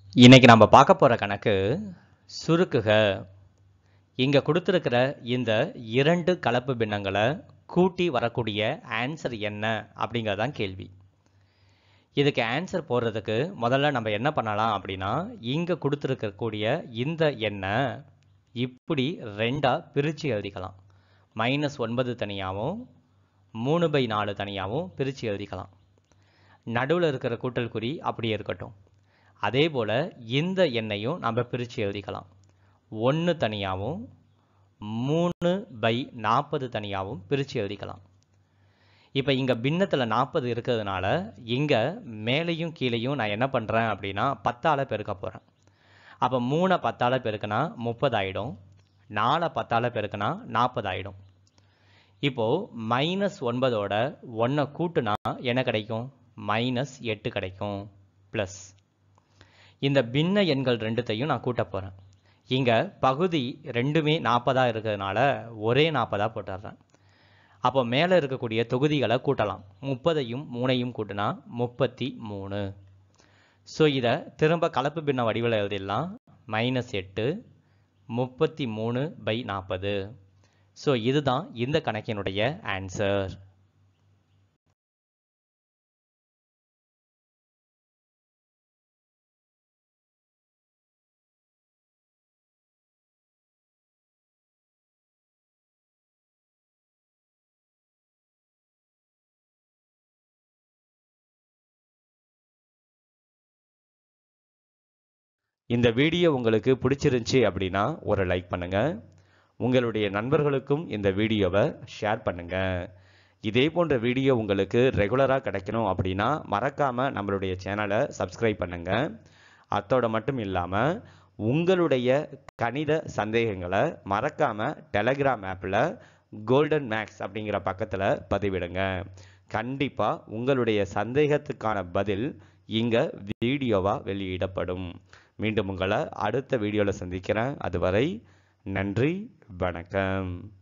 இன்னைக்கு நம்ம பார்க்க போற கணக்கு சுருக்குக இங்க கொடுத்திருக்கிற இந்த இரண்டு கலப்பு பின்னங்களை கூட்டி வரக்கூடிய ஆன்சர் என்ன அப்படிங்கறதான் கேள்வி இதுக்கு ஆன்சர் போடுறதுக்கு முதல்ல நம்ம என்ன பண்ணலாம் அப்படின்னா இங்க கொடுத்திருக்கக்கூடிய இந்த எண்ணை இப்படி ரெண்டா பிரிச்சு எழுதிக்கலாம் மைனஸ் ஒன்பது தனியாகவும் மூணு பை நாலு தனியாகவும் பிரித்து எழுதிக்கலாம் நடுவில் இருக்கிற கூட்டல் குறி அப்படியே இருக்கட்டும் அதே போல் இந்த எண்ணையும் நம்ம பிரித்து எழுதிக்கலாம் ஒன்று தனியாகவும் மூணு பை நாற்பது தனியாகவும் பிரித்து எழுதிக்கலாம் இப்போ இங்கே பின்னத்தில் நாற்பது இருக்கிறதுனால இங்கே மேலேயும் கீழேயும் நான் என்ன பண்ணுறேன் அப்படின்னா பத்தால் பெருக்க போகிறேன் அப்போ மூணை பத்தால் பெருக்குனா முப்பது ஆகிடும் நாலை பத்தால் பெருக்குனா நாற்பது ஆகிடும் இப்போது மைனஸ் ஒன்பதோட ஒன்றை கூட்டுனா என்ன கிடைக்கும் மைனஸ் எட்டு கிடைக்கும் ப்ளஸ் இந்த பின்ன எண்கள் ரெண்டுத்தையும் நான் கூட்ட போகிறேன் இங்கே பகுதி ரெண்டுமே நாற்பதாக இருக்கிறதுனால ஒரே நாற்பதாக போட்டுடுறேன் அப்போ மேலே இருக்கக்கூடிய தொகுதிகளை கூட்டலாம் முப்பதையும் மூணையும் கூட்டினா முப்பத்தி மூணு ஸோ இதை திரும்ப கலப்பு பின்ன வடிவில் எழுதிடலாம் மைனஸ் எட்டு முப்பத்தி மூணு பை நாற்பது ஸோ இதுதான் இந்த கணக்கினுடைய ஆன்சர் இந்த வீடியோ உங்களுக்கு பிடிச்சிருந்துச்சி அப்படின்னா ஒரு லைக் பண்ணுங்க உங்களுடைய நண்பர்களுக்கும் இந்த வீடியோவை ஷேர் பண்ணுங்க இதே போன்ற வீடியோ உங்களுக்கு ரெகுலராக கிடைக்கணும் அப்படின்னா மறக்காம நம்மளுடைய சேனலை சப்ஸ்கிரைப் பண்ணுங்க அத்தோட மட்டும் இல்லாமல் உங்களுடைய கணித சந்தேகங்களை மறக்காம டெலகிராம் ஆப்பில் கோல்டன் மேக்ஸ் அப்படிங்கிற பக்கத்தில் பதிவிடுங்க கண்டிப்பாக உங்களுடைய சந்தேகத்துக்கான பதில் இங்கே வீடியோவாக வெளியிடப்படும் மீண்டும் உங்களை அடுத்த வீடியோவில் சந்திக்கிறேன் அதுவரை நன்றி வணக்கம்